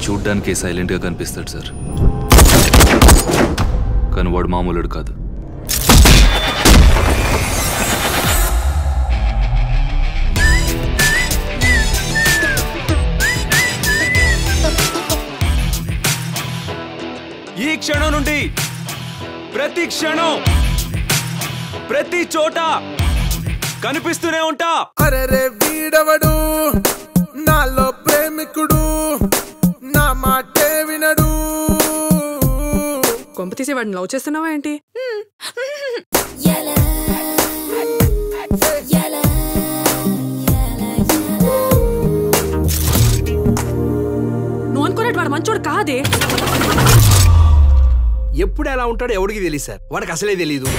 చూడ్డానికి సైలెంట్ గా కనిపిస్తాడు సార్ కానీ వాడు మామూలుడు కాదు ఈ క్షణం నుండి ప్రతి క్షణం ప్రతి చోట కనిపిస్తూనే ఉంటా అరెరే వీడవడు నాలో ప్రేమికుడు నా మాటే వినడు కొంప తీసి వాడిని లవ్ చేస్తున్నావా ఏంటి నువ్వు అనుకున్నట్టు వాడు మంచోడు కాదే ఎప్పుడు ఎలా ఉంటాడో ఎవడికి తెలియదు సార్ వాడికి అసలే తెలియదు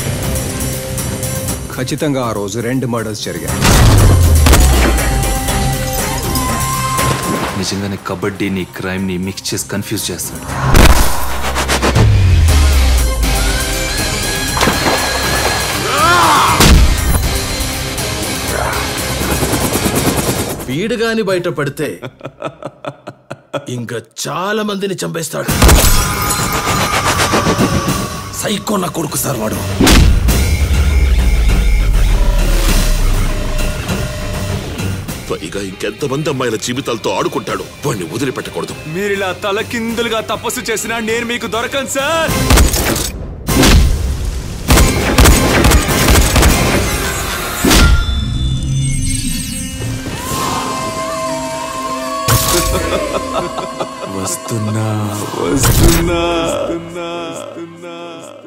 ఖచ్చితంగా ఆ రోజు రెండు మర్డర్స్ జరిగాయి నిజంగానే కబడ్డీని క్రైమ్ ని మిక్స్ చేసి కన్ఫ్యూజ్ చేస్తాడు వీడు గాని బయట పడితే ఇంకా చాలా మందిని చంపేస్తాడు సైకో నా కొడుకు సార్ వాడు పైగా ఇంకెంతమంది అమ్మాయిల జీవితాలతో ఆడుకుంటాడు వాడిని వదిలిపెట్టకూడదు మీరు ఇలా తలకిందులుగా తపస్సు చేసినా నేను మీకు దొరకను సార్ వస్తున్నా వస్తున్నా వస్తున్నా వస్తున్నా